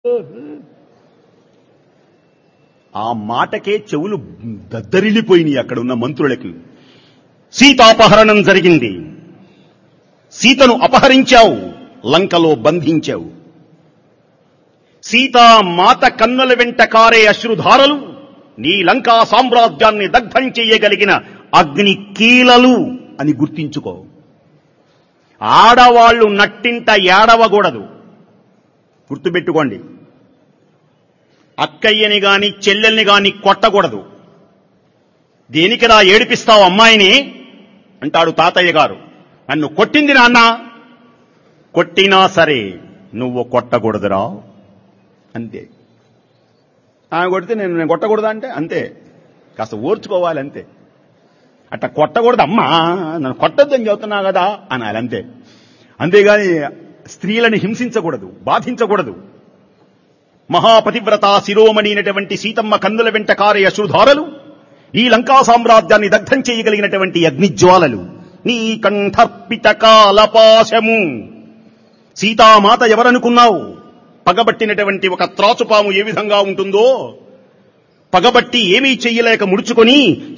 ఆ మాటకే చెవులు దద్దరిల్లిపోయినాయి అక్కడ ఉన్న మంత్రులకి సీతాపహరణం జరిగింది సీతను అపహరించావు లంకలో బంధించావు సీతా మాత కన్నుల వెంట కారే అశ్రుధారలు నీ లంకా సామ్రాజ్యాన్ని దగ్ధం చేయగలిగిన అగ్ని కీలలు అని గుర్తించుకో ఆడవాళ్లు నట్టింట ఏడవకూడదు గుర్తుపెట్టుకోండి అక్కయ్యని గాని చెల్లెల్ని గాని కొట్టకూడదు దేనికిలా ఏడిపిస్తావు అమ్మాయిని అంటాడు తాతయ్య గారు నన్ను కొట్టింది నాన్న కొట్టినా సరే నువ్వు కొట్టకూడదురా అంతే ఆమె కొడితే నేను నేను కొట్టకూడదా అంటే అంతే కాస్త ఓర్చుకోవాలి అంతే అట్లా కొట్టకూడదు అమ్మా నన్ను కొట్టద్దని చెబుతున్నా కదా అనాలి అంతే అంతేగాని స్త్రీలను హింసించకూడదు బాధించకూడదు మహాపతివ్రత శిరోమణి అయినటువంటి సీతమ్మ కన్నుల వెంట కారే అశ్రుధారలు ఈ లంకా సామ్రాజ్యాన్ని దగ్ధం చేయగలిగినటువంటి అగ్నిజ్వాలలు నీ కంఠర్పిత కాలపాశము సీతామాత ఎవరనుకున్నావు పగబట్టినటువంటి ఒక త్రాచుపాము ఏ విధంగా ఉంటుందో పగబట్టి ఏమీ చెయ్యలేక ముడుచుకొని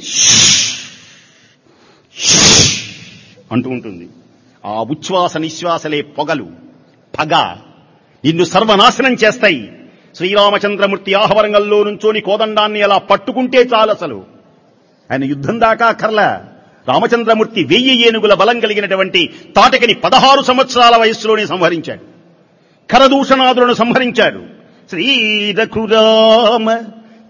అంటూ ఉంటుంది ఆ ఉచ్ఛ్వాస నిశ్వాసలే పొగలు పగ నిన్ను సర్వనాశనం చేస్తాయి శ్రీరామచంద్రమూర్తి ఆహవరంగంలో నుంచోని కోదండాన్ని అలా పట్టుకుంటే చాలు అసలు ఆయన యుద్ధం దాకా కర్ల రామచంద్రమూర్తి వెయ్యి ఏనుగుల బలం కలిగినటువంటి తాటకిని పదహారు సంవత్సరాల వయస్సులోనే సంహరించాడు ఖరదూషణాదులను సంహరించాడు శ్రీ రఘురామ